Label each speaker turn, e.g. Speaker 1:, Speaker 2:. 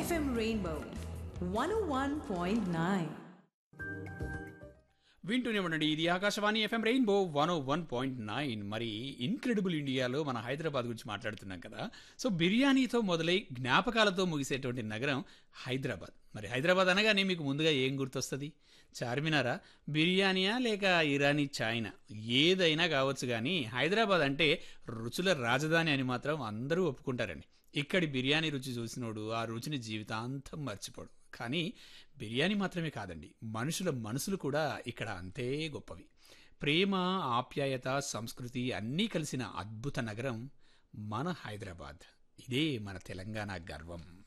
Speaker 1: FM Rainbow 101.9.
Speaker 2: వింటూనే ఉండండి ఇది Akashvani FM rainbow one one point nine మరి ఇన్క్రెడిబుల్ ఇండియాలో మన హైదరాబాద్ గురించి మాట్లాడుతున్నాం కదా సో బిర్యానీతో మొదలై జ్ఞాపకాలతో ముగిసేటువంటి నగరం హైదరాబాద్ మరి హైదరాబాద్ అనగానే మీకు ముందుగా ఏం గుర్తొస్తుంది చార్మినారా బిర్యానీయా లేక ఇరానీ చాయ్నా ఏదైనా కావచ్చు కానీ హైదరాబాద్ అంటే రుచుల రాజధాని అని మాత్రం అందరూ ఒప్పుకుంటారండి ఇక్కడి బిర్యానీ రుచి చూసినోడు ఆ రుచిని జీవితాంతం మర్చిపోడు కానీ బిర్యానీ మాత్రమే కాదండి మనుషుల మనసులు కూడా ఇక్కడ అంతే గొప్పవి ప్రేమ ఆప్యాయత సంస్కృతి అన్నీ కలిసిన అద్భుత నగరం మన హైదరాబాద్ ఇదే మన తెలంగాణ గర్వం